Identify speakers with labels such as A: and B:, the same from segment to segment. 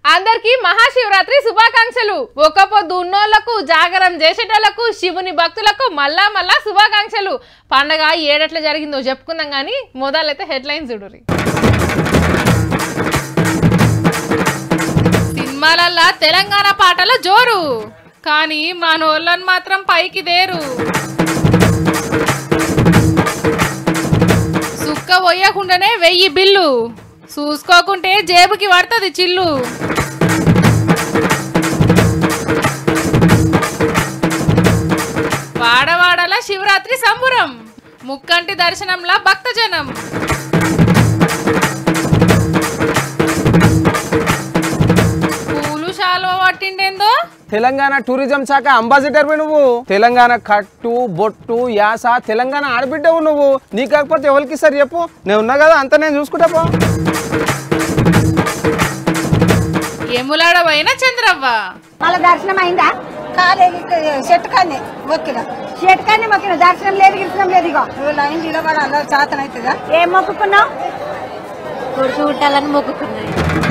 A: అందరికీ మహాశివరాత్రి శుభాకాంక్షలు ఒక పొద్దు ఉన్నోళ్లకు జాగరం చేసేటోళ్లకు శివుని భక్తులకు మళ్ళా మళ్ళా శుభాకాంక్షలు పండగ ఏడట్ల జరిగిందో చెప్పుకుందాం కానీ మొదలైతే హెడ్లైన్ చూడురి సినిమాలల్లా తెలంగాణ పాటల జోరు కానీ మనోళ్ళని మాత్రం పైకి దేరు సుక్క పోయకుండానే వెయ్యి బిల్లు చూసుకోకుంటే జేబుకి పడుతుంది చిల్లు వాడవాడల శివరాత్రి సంబురం ముక్కంటి దర్శనంలా భక్తజనం పూలు శాలువ పట్టిండేందో
B: తెలంగాణ టూరిజం శాఖ అంబాసిడర్ నువ్వు తెలంగాణ కట్టు బొట్టు యాస తెలంగాణ ఆడబిడ్డవు నువ్వు నీ కాకపోతే ఎవరికి ఇస్తారు చెప్పు నేను ఉన్నా కదా అంతా నేను చూసుకుంటా పో
A: ఎములాడ పోయిన చంద్రవ్వ
C: మళ్ళా దర్శనం అయిందా
D: కాలేదు చెట్టు కానీ మొక్కిన
C: చేతికాన్ని మొక్కిన దర్శనం లేదు గిర్శనం లేదు ఇగో
D: లైన్ నిలబడి అందరు చేతన అవుతుందా
C: ఏం మొక్కుకున్నావు
E: కొడుకు పుట్టాలని మొక్కుకున్నాయి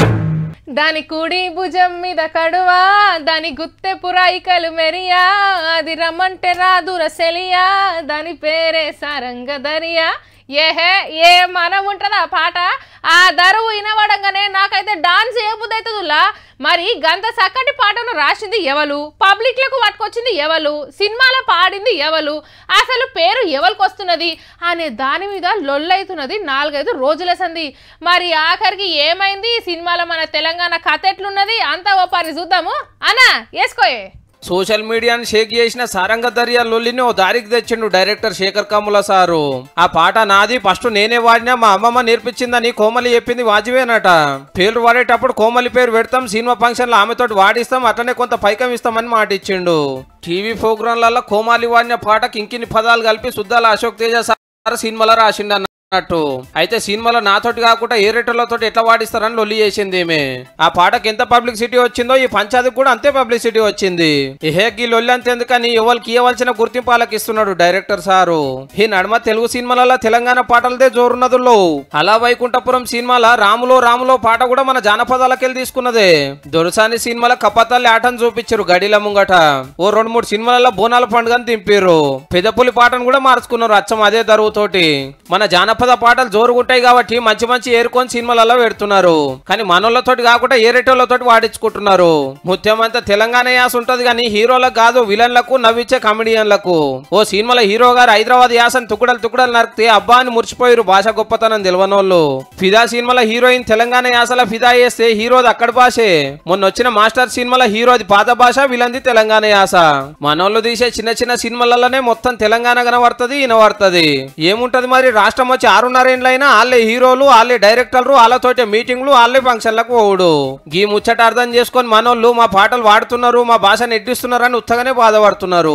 A: దాని కుడి భుజం మీద కడువా దాని గుత్తె పురాయికలు మెరియా అది రమ్మంటే రాదుర సెలియా దాని పేరే సారంగ దరియా ఏహే ఏ మనం ఉంటుందా పాట ఆ దరువు వినవడంగానే నాకైతే డాన్స్ ఏ బుద్ధి మరి గంత చక్కటి పాటను రాసింది ఎవరు పబ్లిక్లకు పట్టుకొచ్చింది ఎవరు సినిమాలో పాడింది ఎవరు అసలు పేరు ఎవరికి వస్తున్నది అనే దాని మీద లొల్లైతున్నది నాలుగైదు రోజుల సంది మరి ఆఖరికి ఏమైంది ఈ సినిమాలో మన తెలంగాణ కథ ఎట్లున్నది అంతా ఓ పని చూద్దాము అనా వేసుకోయే
B: సోషల్ మీడియాని షేక్ చేసిన సారంగ దర్యా లొల్లిని ఓ దారికి తెచ్చిండు డైరెక్టర్ శేఖర్ కమ్ముల సారు ఆ పాట నాది ఫస్ట్ నేనే వాడినా మా అమ్మమ్మ నేర్పించిందని కోమలి చెప్పింది వాజివేనట పేర్లు వాడేటప్పుడు కోమలి పేరు పెడతాం సినిమా ఫంక్షన్ లో ఆమెతోటి వాడిస్తాం అట్లనే కొంత పైకం ఇస్తామని మాట ఇచ్చిండు టీవీ ప్రోగ్రాంలలో కోమాలి వాడిన పాటకి ఇంకిన్ని పదాలు కలిపి సుద్దాల అశోక్ తేజ సార్ సినిమాలో రాసిండు అన్నట్టు అయితే సినిమాలో నాతోటి కాకుండా ఏ రేటర్లతో ఎట్లా వాడిస్తారని లొల్లి చేసింది ఈమె ఆ పాటకి ఎంత పబ్లిసిటీ వచ్చిందో ఈ పంచాయతీకి కూడా అంతే పబ్లిసిటీ వచ్చింది ఇహే ఈ లొల్లి అంతేందుకని ఎవరికి ఇవ్వాల్సిన గుర్తింపు వాళ్ళకి ఇస్తున్నాడు డైరెక్టర్ సారు ఈ నడుమ తెలుగు సినిమాలలో తెలంగాణ పాటలదే జోరున్నదులో అలా వైకుంఠపురం సినిమాల రాములో రాములో పాట కూడా మన జానపదాలకెళ్ళి తీసుకున్నదే దొరసాని సినిమాల కపతల్లి ఆటను చూపించారు గడిల ముంగట ఓ రెండు మూడు సినిమాలలో బోనాల పండుగని దింపారు పెదపులి పాటను కూడా మార్చుకున్నారు అచ్చం అదే దరువుతోటి మన జానపద పాటలు జోరుగుంటాయి కాబట్టి మంచి మంచి ఏరుకొని సినిమాలలో పెడుతున్నారు కానీ మనోళ్ళతోటి కాకుండా ఏరేటోళ్ళతోటి వాడించుకుంటున్నారు ముత్యమంతా తెలంగాణ యాస ఉంటది కానీ హీరోలకు కాదు విలన్లకు నవ్వించే కమెడియన్లకు ఓ సినిమాలో హీరో గారు హైదరాబాద్ యాసని తుకుడలు తుకుడలు నరికితే అబ్బా అని మురిచిపోయారు భాష గొప్పతనం తెలియనోళ్ళు ఫిదా సినిమాలో హీరోయిన్ తెలంగాణ యాసల ఫిదా చేస్తే హీరోది అక్కడి భాషే మొన్న వచ్చిన మాస్టర్ సినిమాలో హీరోది పాత భాష విలంది తెలంగాణ యాస మనోళ్ళు తీసే చిన్న చిన్న సినిమాలలోనే మొత్తం తెలంగాణ కనబడుతుంది వినబడుతుంది ఏముంటది మరి రాష్ట్రం వచ్చి ఆరున్నర ఏండ్లైనా వాళ్ళే హీరోలు వాళ్ళే డైరెక్టర్లు వాళ్ళతోటి మీటింగ్లు వాళ్ళే ఫంక్షన్లకు పోవుడు గీ ముచ్చట అర్థం చేసుకొని మనోళ్ళు మా పాటలు వాడుతున్నారు మా భాష నెట్టిస్తున్నారు అని ఉత్తగానే బాధపడుతున్నారు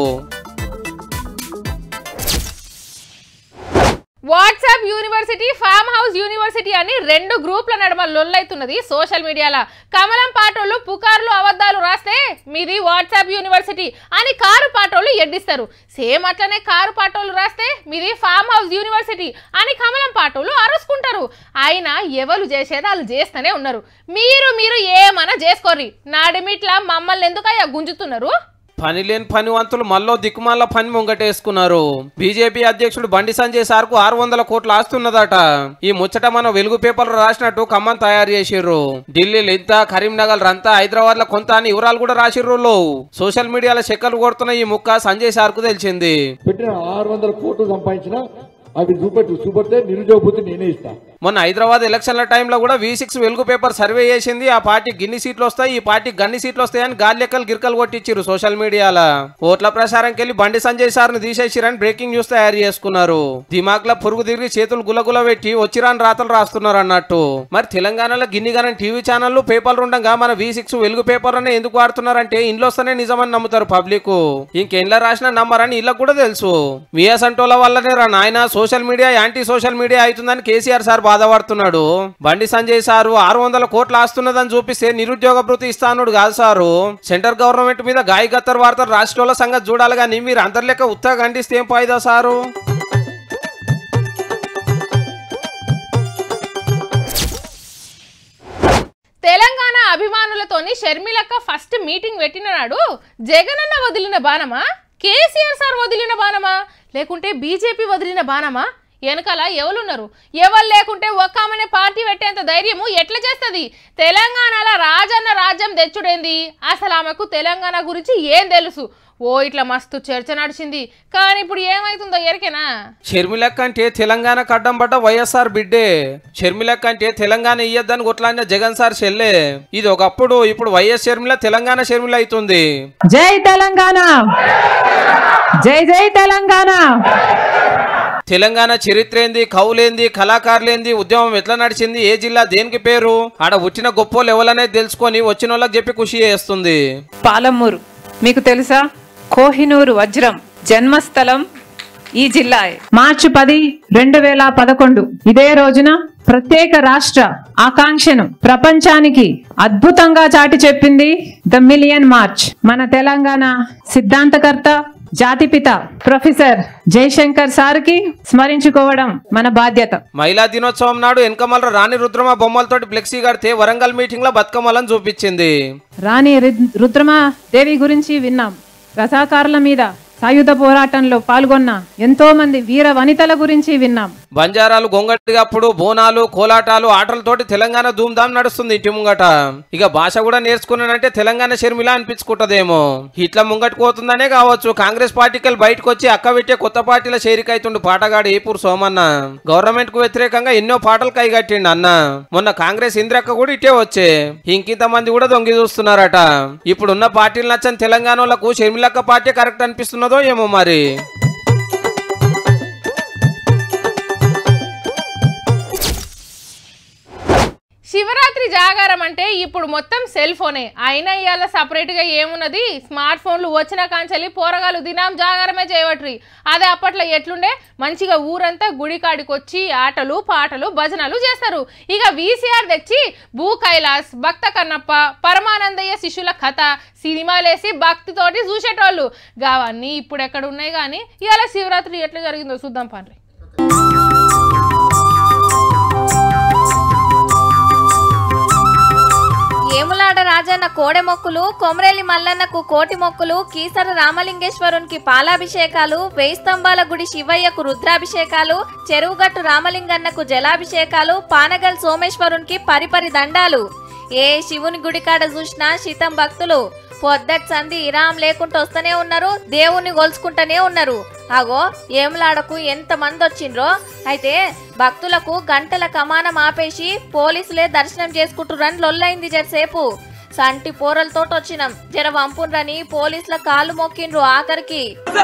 A: WhatsApp university farm house university అని రెండు గ్రూప్ల నడుమ లొల్లైతున్నది సోషల్ మీడియాలో కమలం పాటోళ్ళు పుకార్లు అబద్ధాలు రాస్తే మీది వాట్సాప్ యూనివర్సిటీ అని కారు పాటోళ్ళు ఎడ్డిస్తారు సేమ్ అట్లనే కారు పాటోళ్ళు రాస్తే మీది ఫామ్ హౌస్ యూనివర్సిటీ అని కమలం పాటోళ్ళు అరుచుకుంటారు అయినా ఎవరు చేసేది వాళ్ళు చేస్తూనే ఉన్నారు మీరు మీరు ఏమన్నా చేసుకోర్రి నాడిమిట్లా మమ్మల్ని ఎందుకయ్యా గుంజుతున్నారు
B: పని లేని పని వంతులు మళ్ళీ దిక్కుమాల పని ముంగటేసుకున్నారు బీజేపీ అధ్యక్షుడు బండి సంజయ్ సార్ కు ఆరు వందల కోట్లు ఆస్తున్నదట ఈ ముచ్చట మనం వెలుగు పేపర్ రాసినట్టు ఖమ్మం తయారు చేసిర్రు ఢిల్లీలో ఇంత కరీంనగర్ అంతా హైదరాబాద్ లో కొంత అని వివరాలు కూడా రాసిర్రు సోషల్ మీడియాలో చెక్కలు కొడుతున్న ఈ ముక్క సంజయ్ సార్ కు తెలిసింది
F: పెట్టిన ఆరు వందల కోట్లు సంపాదించిన అవి చూపెట్టు చూపెడితే నిరుద్యోగ భృతి నేనే ఇస్తా
B: మొన్న హైదరాబాద్ ఎలక్షన్ల టైంలో కూడా V six Velugu paper survey చేసింది ఆ పార్టీ గిన్ని సీట్లు వస్తాయి ఈ పార్టీ గన్ని సీట్లు వస్తాయని గాలి లెక్కలు గిరికలు కొట్టించారు సోషల్ మీడియాలో ఓట్ల ప్రసారంకి వెళ్ళి బండి సంజయ్ సార్ ను తీసేసిరని బ్రేకింగ్ న్యూస్ తయారు చేసుకున్నారు దిమాగ్లో పురుగు తిరిగి చేతులు గులగుల పెట్టి వచ్చిరాని రాతలు రాస్తున్నారు అన్నట్టు మరి తెలంగాణలో గిన్ని గనం టీవీ ఛానళ్లు పేపర్లు ఉండగా మన వి సిక్స్ వెలుగు పేపర్ అనే ఎందుకు వాడుతున్నారంటే ఇంట్లో వస్తేనే నిజమని నమ్ముతారు పబ్లిక్ ఇంకెండ్ల రాసిన నమ్మరని ఇళ్ళకు కూడా తెలుసు విఎస్ అంటోల వల్లనే రా నాయన social media anti social media అవుతుందని కేసీఆర్ సార్ బాధపడుతున్నాడు బండి సంజయ్ సారు ఆరు వందల కోట్లు ఆస్తున్నదని చూపిస్తే నిరుద్యోగ భృతి ఇస్తానుడు కాదు సారు సెంటర్ గవర్నమెంట్ మీద గాయకత్తర్ వార్తలు రాష్ట్రంలో సంగతి చూడాలి కానీ మీరు అందరి లెక్క ఉత్తగా గండిస్తే ఏం ఫాయిదా సారు
A: తెలంగాణ అభిమానులతోని షర్మిలక్క ఫస్ట్ మీటింగ్ పెట్టిన నాడు జగనన్న వదిలిన బాణమా కేసీఆర్ సార్ వదిలిన బాణమా లేకుంటే బీజేపీ వదిలిన బాణమా వెనకాల ఎవరున్నారు ఎవరు లేకుంటే ఒక్క ఆమెనే పార్టీ పెట్టేంత ధైర్యము ఎట్లా చేస్తుంది తెలంగాణలో రాజన్న రాజ్యం తెచ్చుడేంది అసలు ఆమెకు తెలంగాణ గురించి ఏం తెలుసు ఓ ఇట్లా మస్తు చర్చ నడిచింది కానీ ఇప్పుడు ఏమైతుందో ఎరికేనా
B: షర్మిలక్క అంటే తెలంగాణ అడ్డం పడ్డ వైఎస్ఆర్ బిడ్డే షర్మిలక్క అంటే తెలంగాణ ఇయ్యద్దని కొట్లాడిన జగన్ సార్ చెల్లె ఇది ఒకప్పుడు ఇప్పుడు వైఎస్ షర్మిల తెలంగాణ షర్మిల అవుతుంది
G: జై తెలంగాణ జై జై తెలంగాణ
B: తెలంగాణ చరిత్ర ఏంది కవులేంది కళాకారులేంది ఉద్యమం ఎట్లా నడిచింది ఏ జిల్లా దేనికి పేరు ఆడ వచ్చిన గొప్ప లెవెల్ తెలుసుకొని వచ్చిన వాళ్ళకి చెప్పి ఖుషి చేస్తుంది
G: పాలమూరు మీకు తెలుసా కోహినూరు వజ్రం జన్మస్థలం ఈ జిల్లా మార్చి పది రెండు వేల పదకొండు ఇదే రోజున ప్రత్యేక రాష్ట్ర ఆకాంక్షను ప్రపంచానికి అద్భుతంగా చాటి చెప్పింది ద మిలియన్ మార్చ్ మన తెలంగాణ సిద్ధాంతకర్త జాతిపిత ప్రొఫెసర్ జయశంకర్ సార్కి స్మరించుకోవడం మన బాధ్యత
B: మహిళా దినోత్సవం నాడు వెనకమల రాణి రుద్రమ బొమ్మలతోటి ఫ్లెక్సీ కడితే వరంగల్ మీటింగ్ లో బతుకమ్మలను చూపించింది
G: రాణి రుద్- రుద్రమా దేవి గురించి విన్నాం రసాకారుల మీద సాయుధ పోరాటంలో పాల్గొన్న ఎంతో మంది వీర వనితల గురించి విన్నాం
B: బంజారాలు గొంగటిగప్పుడు బోనాలు కోలాటాలు ఆటలతోటి తెలంగాణ ధూమ్ధాం నడుస్తుంది ఇంటి ముంగట ఇక భాష కూడా నేర్చుకున్నానంటే తెలంగాణ షర్మిల అనిపించుకుంటదేమో ఇట్లా ముంగటికి పోతుందనే కావచ్చు కాంగ్రెస్ పార్టీకి వెళ్ళి బయటకు వచ్చి అక్క పెట్టే కొత్త పార్టీల చేరికైతుండు పాటగాడు ఏపూర్ సోమన్న గవర్నమెంట్ కు వ్యతిరేకంగా ఎన్నో పాటలు కైగట్టిండు అన్న మొన్న కాంగ్రెస్ ఇంద్రక్క కూడా ఇటే వచ్చే ఇంకింత మంది కూడా దొంగి చూస్తున్నారట ఇప్పుడున్న పార్టీలు నచ్చని తెలంగాణ వాళ్ళకు షర్మిలక్క పార్టీ కరెక్ట్ అనిపిస్తున్నదో ఏమో మరి
A: శివరాత్రి జాగారం అంటే ఇప్పుడు మొత్తం సెల్ ఫోనే అయినా ఇవాళ సపరేట్గా ఏమున్నది స్మార్ట్ ఫోన్లు వచ్చిన కాంచెల్లి పోరగాలు దినం జాగారమే చేయవట్రి అదే అప్పట్లో ఎట్లుండే మంచిగా ఊరంతా గుడి కాడికి వచ్చి ఆటలు పాటలు భజనలు చేస్తారు ఇక వీసీఆర్ తెచ్చి భూ కైలాస్ భక్త కన్నప్ప పరమానందయ్య శిష్యుల కథ సినిమాలేసి భక్తితోటి చూసేటోళ్ళు గావన్నీ ఇప్పుడు ఎక్కడ ఉన్నాయి కానీ ఇవాళ శివరాత్రి ఎట్లా జరిగిందో చూద్దాం పండ్రి
E: ఏములాడ రాజన్న కోడె మొక్కులు కొమరేలి మల్లన్నకు కోటి మొక్కులు కీసర రామలింగేశ్వరునికి పాలాభిషేకాలు వేయి స్తంభాల గుడి శివయ్యకు రుద్రాభిషేకాలు చెరువుగట్టు రామలింగన్నకు జలాభిషేకాలు పానగల్ సోమేశ్వరునికి పరిపరి దండాలు ఏ శివుని గుడి కాడ చూసినా శీతం భక్తులు పొద్దటి సంధి ఇరాం లేకుండా వస్తూనే ఉన్నారు దేవుణ్ణి కొలుచుకుంటూనే ఉన్నారు అగో ఏములాడకు ఎంత మంది వచ్చిండ్రో అయితే భక్తులకు గంటల కమానం ఆపేసి పోలీసులే దర్శనం చేసుకుంటురని లొల్లైంది జరసేపు సంటి పోరలతోటి వచ్చినాం జర వంపుండ్రని పోలీసుల కాళ్ళు మొక్కిండ్రు ఆఖరికి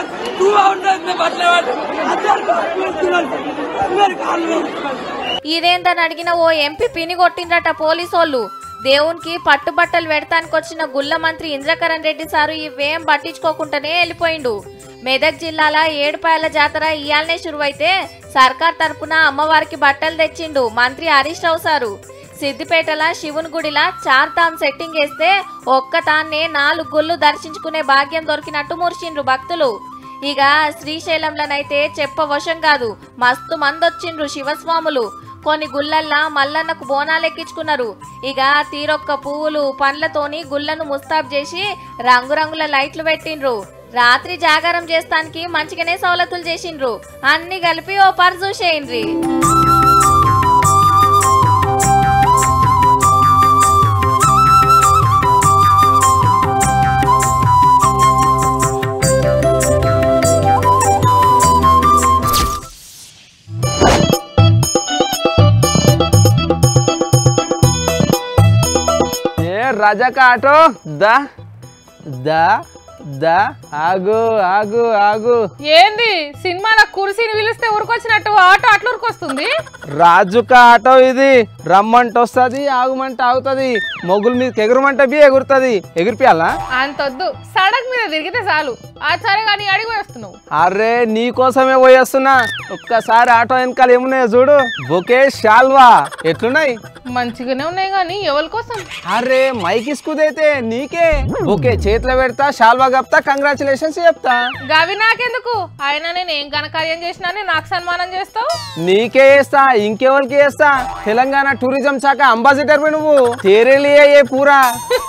E: ఇదేందని అడిగిన ఓ ఎంపీ పిని కొట్టిండ్రట పోలీసోళ్ళు దేవునికి పట్టుబట్టలు పెడతానికి వచ్చిన గుల్ల మంత్రి ఇంద్రకరణ్ రెడ్డి సారు ఇవేం పట్టించుకోకుండానే వెళ్ళిపోయిండు మెదక్ జిల్లాల ఏడుపాయల జాతర ఇయాలనే శురువైతే సర్కార్ తరపున అమ్మవారికి బట్టలు తెచ్చిండు మంత్రి హరీష్ రావు సారు సిద్దిపేటల శివుని గుడిలా చార్ ధామ్ సెట్టింగ్ వేస్తే ఒక్క తాన్నే నాలుగు గుళ్ళు దర్శించుకునే భాగ్యం దొరికినట్టు మురిసిండ్రు భక్తులు ఇక శ్రీశైలంలోనైతే చెప్పవశం కాదు మస్తు మంది వచ్చిండ్రు శివస్వాములు కొన్ని గుళ్ళల్లా మల్లన్నకు బోనాలు ఎక్కించుకున్నారు ఇక తీరొక్క పువ్వులు పండ్లతోని గుళ్ళను ముస్తాబ్ చేసి రంగురంగుల లైట్లు పెట్టిండ్రు రాత్రి జాగారం చేస్తానికి మంచిగానే సవలతులు చేసిండ్రు అన్ని కలిపి ఓ పర్ చూసేయండ్రి
H: ఏ రజక ఆటో దా దా దా ఆగు ఆగు ఆగు
A: ఏంది సినిమాల కుర్సీని పిలిస్తే ఉరికొచ్చినట్టు ఆటో అట్లా ఉరికొస్తుంది
H: రాజుక ఆటో ఇది రమ్మంట వస్తుంది ఆగుమంట ఆగుతుంది మొగుల మీదకి ఎగురమంట బి ఎగురుతుంది ఎగిరిపియాలా
A: అంతొద్దు సడక్ మీద తిరిగితే చాలు ఆ సరే కానీ అడిగి వేస్తున్నావు
H: అరే నీ కోసమే పోయేస్తున్నా ఒక్కసారి ఆటో వెనకాల ఏమున్నాయో చూడు బొకే షాల్వా ఎట్లున్నాయి
A: మంచిగానే ఉన్నాయి కానీ ఎవరి కోసం
H: అరే మైక్ ఇస్కుదైతే నీకే బొకే చేతిలో పెడతా షాల్వా కప్తా కంగ్రాచులేషన్స్ చెప్తా
A: గవి నాకెందుకు ఆయన నేను ఏం ఘనకార్యం చేసినా నాకు సన్మానం చేస్తావు
H: నీకే చేస్తా ఇంకెవరికి చేస్తా తెలంగాణ టూరిజం శాఖ అంబాసిడర్ నువ్వు తేరేలియే ఏ పూరా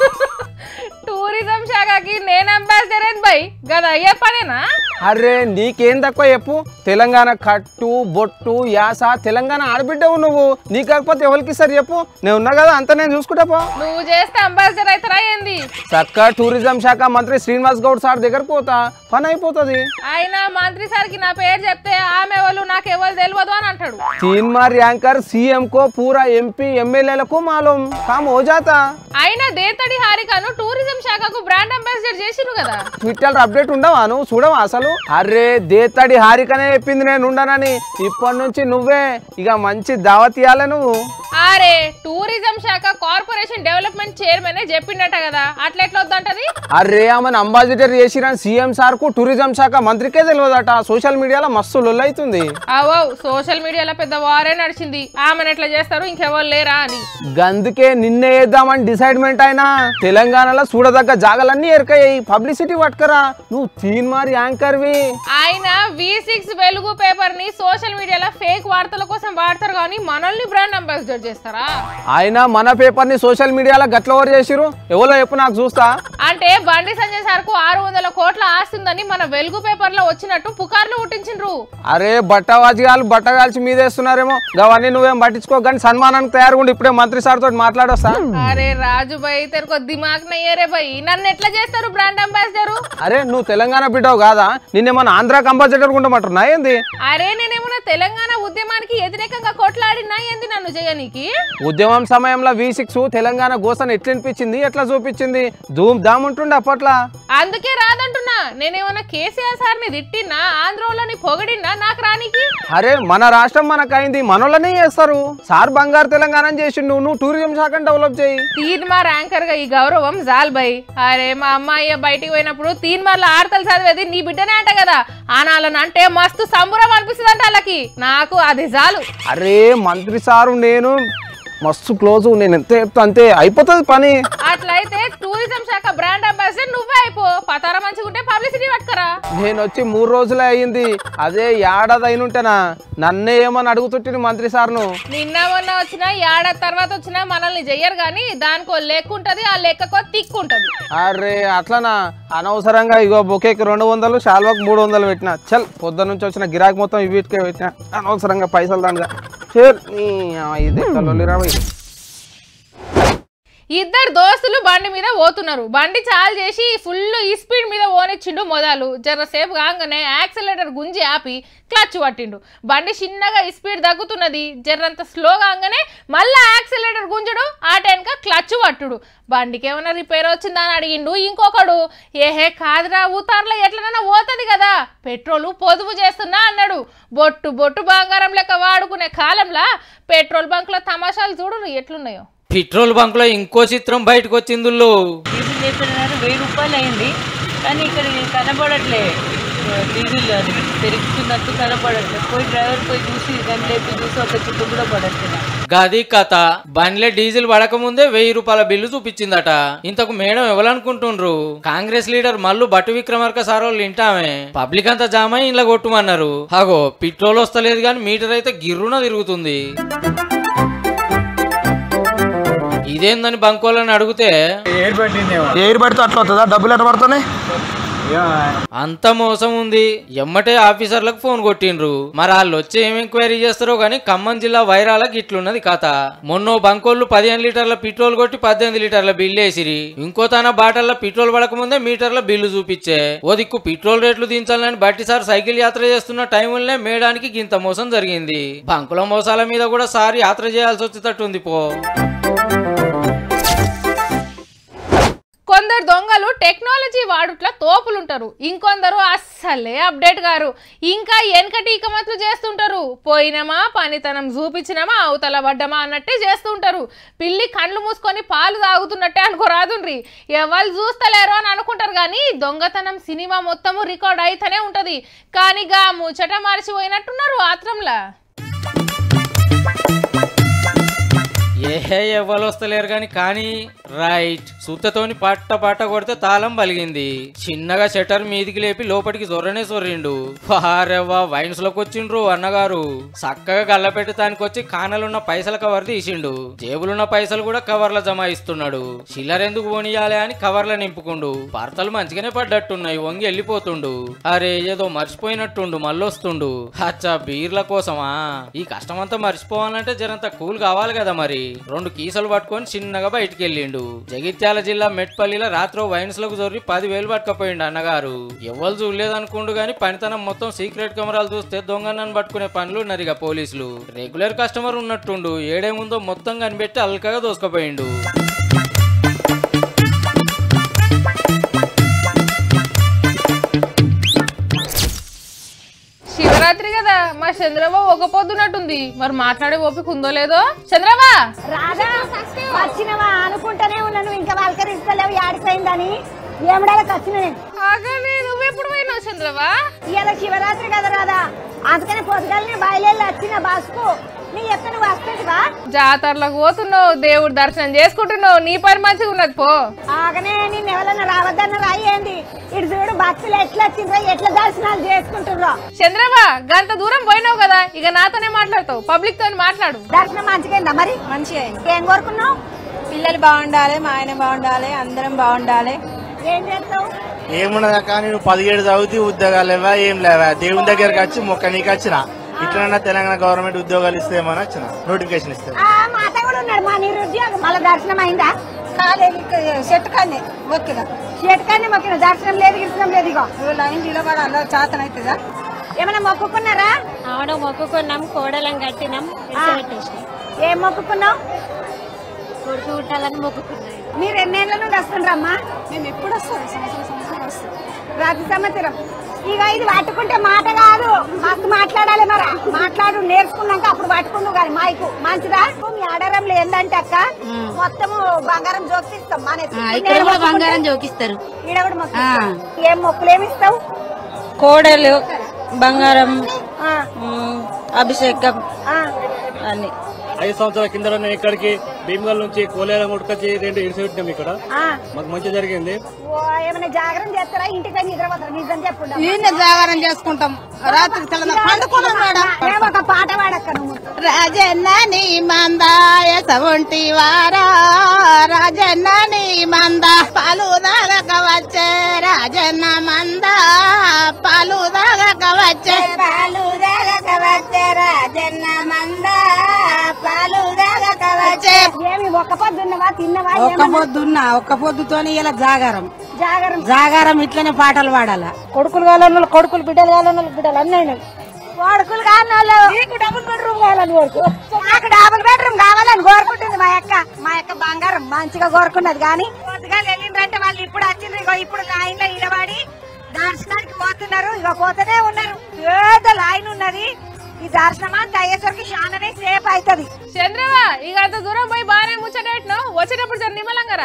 A: టూరిజం శాఖకి నేను అంబాసిడర్ ఏంది బై గద అయ్యే పనేనా
H: అరే నీకేం తక్కువ చెప్పు తెలంగాణ కట్టు బొట్టు యాస తెలంగాణ ఆడబిడ్డవు నువ్వు నీకు కాకపోతే ఎవరికి ఇస్తారు చెప్పు నేను ఉన్నా కదా అంత నేను చూసుకుంటా పో
A: నువ్వు చేస్తే అంబాసిడర్ అవుతారా ఏంది
H: చక్క టూరిజం శాఖ మంత్రి శ్రీనివాస్ గౌడ్ సార్ దగ్గర పోతా పని అయిపోతుంది
A: ఆయన మంత్రి సార్కి నా పేరు చెప్తే ఆమె ఎవరు నాకు ఎవరు తెలియదు అని అంటాడు
H: तीन मार యాంకర్ సీఎం కో పూరా ఎంపీ ఎమ్మెల్యేలకు మాలూం కామ్ హో జాతా
A: ఆయన దేతడి హారికను టూరిజం శాఖకు బ్రాండ్ అంబాసిడర్ చేసిరు కదా
H: ట్విట్టర్ అప్డేట్ ఉండవా నువ్వు చూడవా అసలు అరే దేతడి హారికనే చెప్పింది నేను ఉండనని ఇప్పటి నుంచి నువ్వే ఇక మంచి దావత్ ఇయ్యాలి నువ్వు
A: అరే టూరిజం శాఖ కార్పొరేషన్ డెవలప్మెంట్ చైర్మన్ చెప్పిండట కదా అట్లా ఎట్లా వద్దంటది
H: అరే ఆమెను అంబాసిడర్ చేసిరని సీఎం సార్ కు టూరిజం శాఖ మంత్రికే తెలియదట సోషల్ మీడియాలో మస్తు లొల్లైతుంది
A: అవో సోషల్ మీడియాలో పెద్ద వారే నడిచింది ఆమెను ఎట్లా చేస్తారు ఇంకెవరు లేరా అని
H: గందుకే నిన్నే వేద్దామని డిసైడ్మెంట్ అయినా తెలంగాణలో చూడదగ్గ జాగలన్నీ ఎరకయ్యాయి పబ్లిసిటీ పట్టుకరా నువ్వు తీన్ మారి యాంకర్వి
A: ఆయన వి సిక్స్ వెలుగు పేపర్ ని సోషల్ మీడియాలో ఫేక్ వార్తల కోసం వాడతారు కానీ మనల్ని బ్రాండ్ అంబాసిడర్ చేస్తారా
H: ఆయన మన పేపర్ ని సోషల్ మీడియాలో గట్ల ఓవర్ చేసిరు ఎవరో చెప్పు నాకు చూస్తా
A: అంటే బండి సంజయ్ సార్కు ఆరు వందల కోట్ల ఆస్తుందని మన వెలుగు పేపర్ లో వచ్చినట్టు పుకార్లు పుట్టించిండ్రు
H: అరే బట్ట వాజిగాలు బట్ట కాల్చి మీదేస్తున్నారేమో అవన్నీ నువ్వేం పట్టించుకో కానీ సన్మానానికి తయారుగుండి ఇప్పుడే మంత్రి సార్ తోటి మాట్లాడొస్తా
A: అరే రాజు భాయ్ తెరకో దిమాగ్ నయ్యరే భాయ్ నన్ను ఎట్లా చేస్తారు బ్రాండ్ అంబాసిడర్
H: అరే నువ్వు తెలంగాణ బిడ్డవు కాదా నిన్నేమన్నా ఆంధ్ర కంపల్సరీ ఉండమంటున్నా ఏంది
A: అరే నేనేమన్నా తెలంగాణ ఉద్యమానికి వ్యతిరేకంగా కొట్లాడినా ఏంది నన్ను చేయనీకి
H: ఉద్యమం సమయంలో వి సిక్స్ తెలంగాణ గోసను ఎట్లా అనిపించింది ఎట్లా చూపించింది ధూమ్ ధామ్ ఉంటుండే అప్పట్లో
A: అందుకే రాదంటున్నా నేనేమన్నా కేసీఆర్ సార్ని తిట్టినా ఆంధ్రోళ్ళని పొగిడినా నాకు రానికి
H: అరే మన రాష్ట్రం మనకైంది మనోళ్ళనే చేస్తారు సార్ బంగారు తెలంగాణ చేసిండు నువ్వు టూరిజం శాఖను డెవలప్ చేయి
A: తీన్మార్ యాంకర్ గా ఈ గౌరవం జాల్ బై అరే మా అమ్మాయి బయటికి పోయినప్పుడు తీన్మార్ల ఆడతలు చదివేది నీ బిడ్డనే అంట కదా ఆనాలను అంటే మస్తు సంబురం అనిపిస్తుంది అంట వాళ్ళకి నాకు అది చాలు
H: అరే మంత్రి సారు నేను మస్తు క్లోజ్ నేను ఎంత చెప్తా అంతే అయిపోతుంది పని
A: అట్లయితే టూరిజం శాఖ బ్రాండ్ అంబాసిడర్ నువ్వే అయిపో పతార మంచిగా ఉంటే పబ్లిసిటీ పట్టుకరా
H: నేను వచ్చి మూడు రోజులే అయ్యింది అదే ఏడాది అయినుంటేనా నన్నే ఏమని అడుగుతుంటే మంత్రి సార్ను
A: నిన్న మొన్న వచ్చినా ఏడాది తర్వాత వచ్చినా మనల్ని చెయ్యరు కానీ దానికో లెక్క ఉంటది ఆ లెక్కకో తిక్కు ఉంటది
H: అరే అట్లనా అనవసరంగా ఇగో బొకేకి రెండు వందలు శాల్వాకి మూడు వందలు పెట్టిన చల్ పొద్దున్న నుంచి వచ్చిన గిరాకీ మొత్తం ఇవిటికే పెట్టిన అనవసరంగా పైసలు దానిగా చల్, నీ అమ్మ, ఇది కల్లోలి రాబోయ్
A: ఇద్దరు దోస్తులు బండి మీద పోతున్నారు బండి చాలు చేసి ఫుల్ ఈ స్పీడ్ మీద ఓనిచ్చిండు మొదలు జరసేపు కాగానే యాక్సిలేటర్ గుంజి ఆపి క్లచ్ పట్టిండు బండి చిన్నగా ఈ స్పీడ్ తగ్గుతున్నది జర్రంత స్లో కాగానే మళ్ళా యాక్సిలేటర్ గుంజుడు ఆ టైంక క్లచ్ పట్టుడు బండికి ఏమైనా రిపేర్ వచ్చిందా అని అడిగిండు ఇంకొకడు ఏహే కాదురా ఊతార్లో ఎట్లనైనా పోతుంది కదా పెట్రోల్ పొదుపు చేస్తున్నా అన్నాడు బొట్టు బొట్టు బంగారం లెక్క వాడుకునే కాలంలో పెట్రోల్ బంక్లో తమాషాలు చూడు ఎట్లున్నాయో
I: పెట్రోల్ బంక్ లో ఇంకో చిత్రం బయటకు వచ్చిందులో
J: డీజిల్ చెప్పినారు వెయ్యి రూపాయలు అయింది కానీ ఇక్కడ ఇది కనబడట్లే డీజిల్ అది పెరుగుతున్నట్టు కనపడట్లే పోయి డ్రైవర్ పోయి చూసి గన్ లేపి చూసి ఒక చుట్టూ కూడా పడట్లేదు
I: గది కథ బండ్లే డీజిల్ పడకముందే వెయ్యి రూపాయల బిల్లు చూపించిందట ఇంతకు మేడం ఎవరనుకుంటుండ్రు Congress leader Mallu Bhatti Vikramarka sir వాళ్ళు వింటామే పబ్లిక్ అంతా జామ ఇంట్లో కొట్టుమన్నారు అగో పెట్రోల్ వస్తలేదు కానీ మీటర్ అయితే గిర్రున తిరుగుతుంది ఇదేందని బంకోళ్ళని అడిగితే
K: ఎయిర్ పడితే అట్లా వస్తుందా డబ్బులు ఎట్లా పడుతున్నాయి
I: అంత మోసం ఉంది ఎమ్మటే ఆఫీసర్లకు ఫోన్ కొట్టిండ్రు మరి వాళ్ళు వచ్చి ఏం ఎంక్వైరీ చేస్తారో గానీ ఖమ్మం జిల్లా వైరాలకు ఇట్లున్నది కథ మొన్న బంకోళ్ళు పదిహేను లీటర్ల పెట్రోల్ కొట్టి పద్దెనిమిది లీటర్ల బిల్లు వేసిరి ఇంకో తన బాటల్లో పెట్రోల్ పడకముందే మీటర్ల బిల్లు చూపించే ఓ దిక్కు పెట్రోల్ రేట్లు దించాలని బట్టి సార్ సైకిల్ యాత్ర చేస్తున్న టైంలోనే మేడానికి గింత మోసం జరిగింది బంకుల మోసాల మీద కూడా సార్ యాత్ర చేయాల్సి వచ్చేటట్టుంది పో
A: కొందరు దొంగలు టెక్నాలజీ వాడుట్ల తోపులుంటారు ఇంకొందరు అస్సలే అప్డేట్ గారు ఇంకా వెనకటి ఇకమతులు చేస్తుంటారు పోయినమా పనితనం చూపించినమా అవతల పడ్డమా అన్నట్టే చేస్తుంటారు పిల్లి కండ్లు మూసుకొని పాలు తాగుతున్నట్టే అనుకోరాదుండ్రి ఎవరు చూస్తలేరు అని అనుకుంటారు కానీ దొంగతనం సినిమా మొత్తము రికార్డ్ అయితేనే ఉంటది కానీ గా ముచ్చట మర్చిపోయినట్టున్నారు ఆత్రంలా
I: ఏ ఎవ్వరు వస్తలేరు గాని కానీ రైట్ సుత్తతోని పట్ట పట్ట కొడితే తాళం పలిగింది చిన్నగా షటర్ మీదికి లేపి లోపలికి జొర్రనే సొర్రిండు వారెవ్వా వైన్స్ లోకి వచ్చిండ్రు అన్నగారు చక్కగా గల్లపెట్టి తానికి వచ్చి కానలున్న పైసల కవర్ తీసిండు జేబులున్న పైసలు కూడా కవర్ల జమాయిస్తున్నాడు చిల్లర ఎందుకు పోనీయాలి అని కవర్ల నింపుకుండు భర్తలు మంచిగానే పడ్డట్టున్నాయి వంగి వెళ్ళిపోతుండు అరే ఏదో మర్చిపోయినట్టుండు మళ్ళొస్తుండు అచ్చా బీర్ల కోసమా ఈ కష్టమంతా మర్చిపోవాలంటే జరంత కూల్ కావాలి కదా మరి రెండు కీసలు పట్టుకొని చిన్నగా బయటికి వెళ్ళిండు జగిత్యాల జిల్లా మెట్పల్లిలో రాత్రి వైన్స్ లకు జొర్రి పదివేలు పట్టుకపోయిండు అన్నగారు ఎవరు చూడలేదు అనుకుండు గాని పనితనం మొత్తం సీక్రెట్ కెమెరాలు చూస్తే దొంగనని పట్టుకునే పనులు ఉన్నారు ఇక పోలీసులు రెగ్యులర్ కస్టమర్ ఉన్నట్టుండు ఏడేముందో మొత్తం కనిపెట్టి అల్కగా దోసుకుపోయిండు
A: శివరాత్రి కదా మా చంద్రబాబు ఒక పొద్దున్నట్టుంది మరి మాట్లాడే ఓపిక ఉందో లేదో చంద్రబా
C: రాదా వచ్చినవా అనుకుంటూనే ఉన్నాను ఇంకా పలకరిస్తలేవు ఆడిపోయిందని ఏమిడాలకు వచ్చిన నేను
A: ఆగనే నువ్వెప్పుడు పోయినావు చంద్రబా
C: ఇవాళ శివరాత్రి కదా రాదా అందుకని పొద్దుగాలని బయలుదేరి వచ్చిన బస్కు నీ ఎక్క నువ్వు వస్తుందివా
A: జాతరలకు పోతున్నావు దేవుడి దర్శనం చేసుకుంటున్నావు నీ పని మంచిగా ఉన్నది పో
C: ఆగనే నేను ఎవరన్నా రావద్దన్న రాయేంది ఇటు చూడు భక్తులు ఎట్లా వచ్చిండ్రో ఎట్లా దర్శనాలు చేసుకుంటుర్రో
A: చంద్రబా గంత దూరం పోయినావు కదా ఇక నాతోనే మాట్లాడతావు పబ్లిక్ తోని మాట్లాడు
C: దర్శనం మంచిగా మరి
D: మంచిగా
C: ఏం కోరుకున్నావు
D: పిల్లలు బాగుండాలి మా ఆయన బాగుండాలి అందరం బాగుండాలి
C: ఏం చేస్తావు
K: ఏమున్నదా కానీ నువ్వు పదిహేడు చదివితే ఉద్యోగాలు లేవా ఏం లేవా దేవుని దగ్గరికి వచ్చి మొక్క నీకు వచ్చిన ఇట్లన్నా తెలంగాణ గవర్నమెంట్ ఉద్యోగాలు ఇస్తేమని వచ్చిన నోటిఫికేషన్ ఇస్తే
C: ఆ మాత కూడా ఉన్నాడు మా నిరుద్యోగం మళ్ళీ దర్శనం అయిందా
D: కాలేదు చెట్టు కానీ మొక్కిన
C: చేతికాన్ని మొక్కిన దర్శనం లేదు గిర్శనం లేదు ఇగో
D: లైన్ నిలబడి అందరూ చేతన అవుతుందా
C: ఏమైనా మొక్కుకున్నారా
L: ఆడ మొక్కుకున్నాం కోడలం కట్టినాం పెట్టేసినాం
C: ఏం మొక్కుకున్నావు
L: కొడుకు పుట్టాలని మొక్కుకున్నాం
C: మీరు ఎన్నేళ్ల నుండి వస్తుండ్రమ్మా
D: మేము ఎప్పుడు వస్తాం సంవత్సరం సంవత్సరం వస్తాం
C: ప్రతి సంవత్సరం ఇక ఇది పట్టుకుంటే మాట కాదు మస్తు మాట్లాడాలి మరి మాట్లాడు నేర్చుకున్నాక అప్పుడు పట్టుకుందు కానీ మైకు మంచిదా మీ ఆడారంలో ఏందంటే అక్క మొత్తము బంగారం జోకిస్తాం మన
L: ఇక్కడ కూడా బంగారం జోకిస్తారు
C: ఈడ కూడా మొక్కిస్తాం. ఏం మొక్కులు ఏమి ఇస్తావు
D: కోడలు బంగారం
C: ఆ,
D: ఉమ్, అభిషేకం
C: ఆ.
D: అన్ని
M: ఐదు సంవత్సరాల కింద నేను ఇక్కడికి భీమగల్ నుంచి కోలేరం కొట్టుకొచ్చి రెండు ఇడిసి పెట్టినాం ఇక్కడ
C: ఆ.
M: మాకు మంచి జరిగింది
C: ఓ, ఏమైనా జాగ్రత్త చేస్తారా ఇంటికి పోయి నిద్రపోతారా నిజం చెప్పు
D: ఈయన జాగారం చేసుకుంటాం రాత్రి తెల్ల పండుకున్నాం మేడం
C: ఏమో ఒక పాట పాడక్క నువ్వు
D: రాజన్న నీ మందాయ సవంటి వారా రాజన్న నీ మంద పాలు దాగక వచ్చే రాజన్న మంద పాలు దాగక వచ్చే పాలు దాగక వచ్చే రాజన్న మంద పాలు దాగక వచ్చే
C: ఏమి ఒక్క పొద్దున్నవా తిన్నవా
D: ఒక్క
C: ఏమన్నా?
D: పొద్దున్న ఒక్క పొద్దుతోనే ఇలా జాగారం
C: జాగరం
D: జాగారం ఇట్లనే పాటలు పాడాల కొడుకులు కావాలన్న కొడుకులు బిడ్డలు కావాలన్న బిడ్డలు అన్నీ
C: కొడుకులు కావాలి
D: నీకు డబుల్ బెడ్రూమ్ కావాలని కొడుకు
C: నాకు డబుల్ బెడ్రూమ్ కావాలని కోరుకుంటుంది మా అక్క మా అక్క బంగారం మంచిగా కోరుకున్నది కానీ కొద్దిగా వెళ్ళిందంటే వాళ్ళు ఇప్పుడు వచ్చిండ్రు ఇగో ఇప్పుడు లైన్ లో నిలబడి దర్శనానికి పోతున్నారు ఇక పోతూనే ఉన్నారు పెద్ద లైన్ ఉన్నది ఈ దర్శనం అంతా అయ్యేసరికి చాలానే సేఫ్ అవుతుంది
A: చంద్రబా ఇక అంత దూరం పోయి బాగానే ముచ్చటేట్ను వచ్చేటప్పుడు జర నిమ్మలంగారా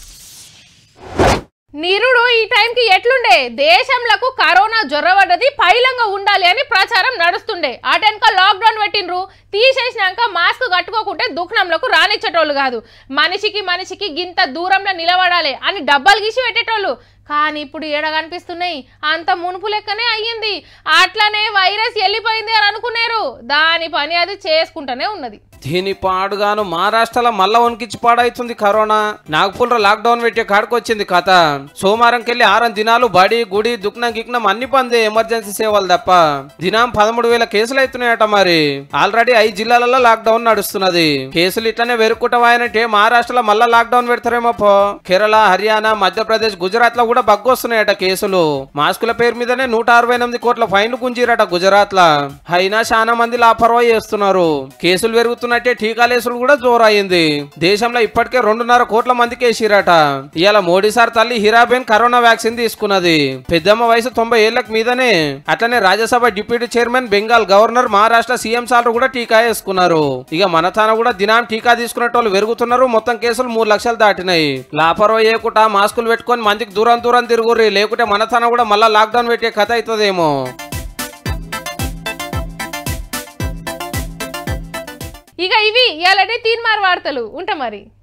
A: నిరుడు ఈ టైంకి ఎట్లుండే దేశంలకు కరోనా జ్వరపడ్డది పైలంగా ఉండాలి అని ప్రచారం నడుస్తుండే ఆ టైంక లాక్డౌన్ పెట్టిండ్రు తీసేసినాక మాస్క్ కట్టుకోకుంటే దుఃఖంలకు రానిచ్చేటోళ్ళు కాదు మనిషికి మనిషికి గింత దూరంలో నిలబడాలి అని డబ్బాలు గీసి పెట్టేటోళ్ళు కానీ ఇప్పుడు ఏడ కనిపిస్తున్నాయి అంత మునుపు లెక్కనే అయ్యింది అట్లనే వైరస్ వెళ్ళిపోయింది అని అనుకున్నారు దాని పని అది చేసుకుంటూనే ఉన్నది
B: దీని పాడుగాను మహారాష్ట్రలో మళ్ళా వణికిచ్చి పాడైతుంది కరోనా నాగపూర్లో లాక్డౌన్ పెట్టే కాడికొచ్చింది కథ సోమవారంకెళ్ళి ఆరం దినాలు బడి గుడి దుక్నం గిక్నం అన్ని పందే ఎమర్జెన్సీ సేవలు తప్ప దినం పదమూడు వేల కేసులు అవుతున్నాయట మరి ఆల్రెడీ ఐదు జిల్లాలలో లాక్డౌన్ నడుస్తున్నది కేసులు ఇట్లనే వెరుక్కుంటావాయనంటే మహారాష్ట్రలో మళ్ళా లాక్డౌన్ పెడతారేమో పో కేరళ హర్యానా మధ్యప్రదేశ్ గుజరాత్ లో కూడా బగ్గొస్తున్నాయట కేసులు మాస్కుల పేరు మీదనే నూట అరవై ఎనిమిది కోట్ల ఫైన్లు గుంజిరట గుజరాత్ లా అయినా చాలా మంది లాపర్వా చేస్తున్నారు కేసులు పెరుగుతున్నట్టే టీకాలేసులు కూడా జోరయింది దేశంలో ఇప్పటికే రెండున్నర కోట్ల మందికి వేసిరట ఇవాళ మోడీ సార్ తల్లి హీరాబేన్ కరోనా వ్యాక్సిన్ తీసుకున్నది పెద్దమ్మ వయసు తొంభై ఏళ్లకు మీదనే అట్లనే Rajya Sabha deputy chairman Bengal governor Maharashtra CM సార్లు కూడా టీకా వేసుకున్నారు ఇక మన తాన కూడా దినం టీకా తీసుకునేటోళ్ళు పెరుగుతున్నారు మొత్తం కేసులు మూడు లక్షలు దాటినాయి లాపర్వా చేయకుండా మాస్కులు పెట్టుకొని మందికి దూరం దూరం తిరుగుర్రి లేకుంటే మన తన కూడా మళ్ళా లాక్డౌన్ పెట్టే కథ అవుతుందేమో
A: ఇక ఇవి ఇలాంటి తీన్మార్ వార్తలు ఉంటా మరి